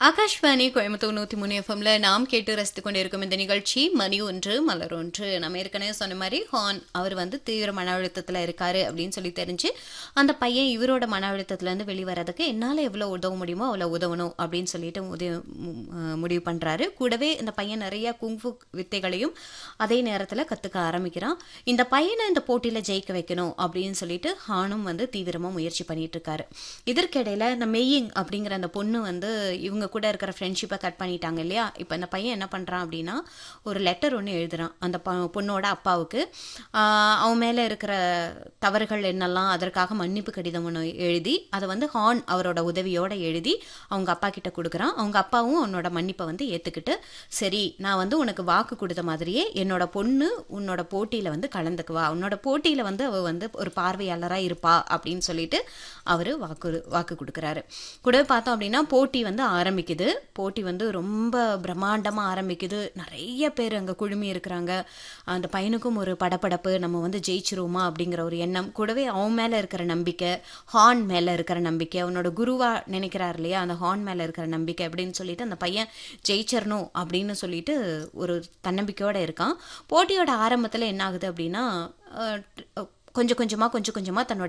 ஆகாஷ்வாணி கோயம்புத்தூர் நூத்தி மூணு எஃப்எம்ல நாம் கேட்டு ரசித்துக் கொண்டிருக்கும் இந்த நிகழ்ச்சி மணி ஒன்று மலர் ஒன்று நம்ம ஏற்கனவே சொன்ன மாதிரி ஹான் அவர் வந்து தீவிர மன அழுத்தத்துல இருக்காரு அப்படின்னு சொல்லி தெரிஞ்சு அந்த பையன் இவரோட மன அழுத்தத்துல இருந்து வெளிவரதுக்கு என்னால எவ்வளவு உதவ முடியுமோ அவ்வளவு உதவணும் அப்படின்னு சொல்லிட்டு உதவி மு- அஹ் முடிவு பண்றாரு கூடவே இந்த பையன் நிறைய குங்ஃபு வித்தைகளையும் அதே நேரத்துல கத்துக்க ஆரம்பிக்கிறான் இந்த பையனை இந்த போட்டியில ஜெயிக்க வைக்கணும் அப்படின்னு சொல்லிட்டு ஹானும் வந்து தீவிரமா முயற்சி பண்ணிட்டு இருக்காரு இதற்கிடையில இந்த மெய்யிங் அப்படிங்கிற அந்த பொண்ணு வந்து இவங்க கூட இருக்கிற ஃப்ரெண்ட்ஷிப்பை கட் பண்ணிட்டாங்க இல்லையா இப்போ இந்த பையன் என்ன பண்ணுறான் அப்படின்னா ஒரு லெட்டர் ஒன்று எழுதுறான் அந்த ப- பொண்ணோட அப்பாவுக்கு ஆஹ் அவன் மேலே இருக்கிற தவறுகள் என்னெல்லாம் அதற்காக மன்னிப்பு கடிதம் ஒன்று எழுதி அதை வந்து ஹார்ன் அவரோட உதவியோட எழுதி அவங்க அப்பா கிட்ட கொடுக்குறான் அவங்க அப்பாவும் அவனோட மன்னிப்பை வந்து ஏற்றுக்கிட்டு சரி நான் வந்து உனக்கு வாக்கு கொடுத்த மாதிரியே என்னோட பொண்ணு உன்னோட போட்டியில் வந்து கலந்துக்குவா உன்னோட போட்டியில் வந்து அவ வந்து ஒரு பார்வையாளராக இருப்பா அப்படின்னு சொல்லிட்டு அவர் வாக்கு வாக்கு கொடுக்குறாரு கூடவே பார்த்தோம் அப்படின்னா போட்டி வந்து ஆரம்பிக்குது போட்டி வந்து ரொம்ப பிரம்மாண்டமாக ஆரம்பிக்குது நிறைய பேர் அங்கே குழுமி இருக்கிறாங்க அந்த பையனுக்கும் ஒரு படபடப்பு நம்ம வந்து ஜெயிச்சிருவோமா அப்படிங்கிற ஒரு எண்ணம் கூடவே அவன் மேலே இருக்கிற நம்பிக்கை ஹார்ன் மேலே இருக்கிற நம்பிக்கை அவனோட குருவா நினைக்கிறார் இல்லையா அந்த ஹார்ன் மேலே இருக்கிற நம்பிக்கை அப்படின்னு சொல்லிட்டு அந்த பையன் ஜெயிச்சிடணும் அப்படின்னு சொல்லிட்டு ஒரு தன்னம்பிக்கையோட இருக்கான் போட்டியோட ஆரம்பத்தில் என்ன ஆகுது அப்படின்னா அஹ், கொஞ்சம் கொஞ்சமாக கொஞ்சம் கொஞ்சமாக தன்னோட